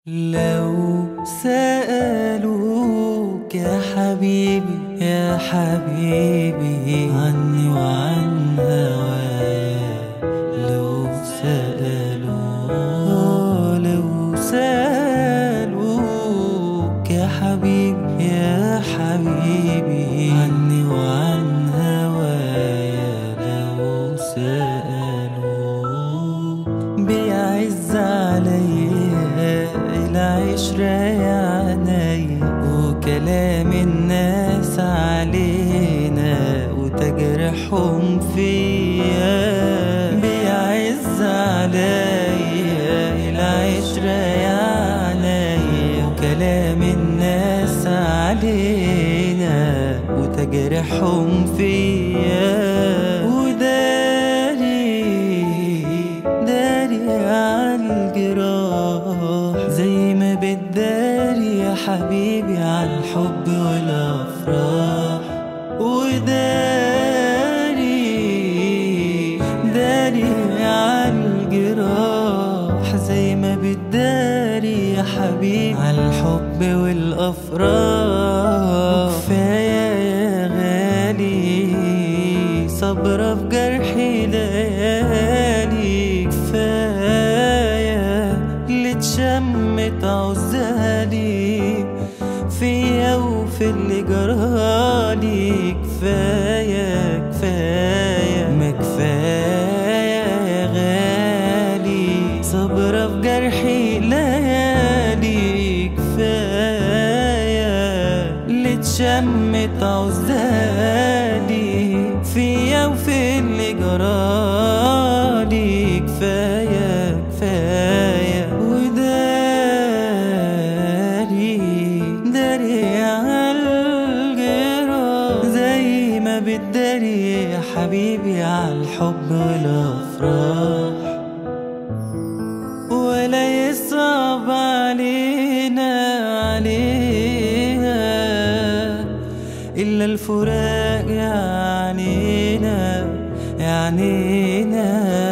لو سألوك يا حبيبي يا حبيبي عني وعن هوايا لو سألوك لو سألوك يا حبيبي يا حبيبي عني وعن هوايا لو سألوك بيعز عليا العشرة يا عيني وكلام الناس علينا وتجرحهم فيا بيعز عليا العشرة يا عيني وكلام الناس علينا وتجرحهم فيا وداري داري عالجراح زي ما بتداري يا حبيبي عالحب والافراح وداري داري عالجراح زي ما بتداري يا حبيبي عالحب والافراح كفايه يا غالي صبرة في جرحي ليالي كفاية اللي اتشمت عزالي فيا وفي اللي جرالي كفاية كفاية ما كفاية يا غالي صبرة في جرحي ليالي كفاية اللي اتشمت عزالي فيا وفي اللي جرالي كفاية كفاية وداري داري عالجرا زي ما بتداري يا حبيبي عالحب والافراح ولا يصعب علينا عليها إلا الفراق يعنينا يعنينا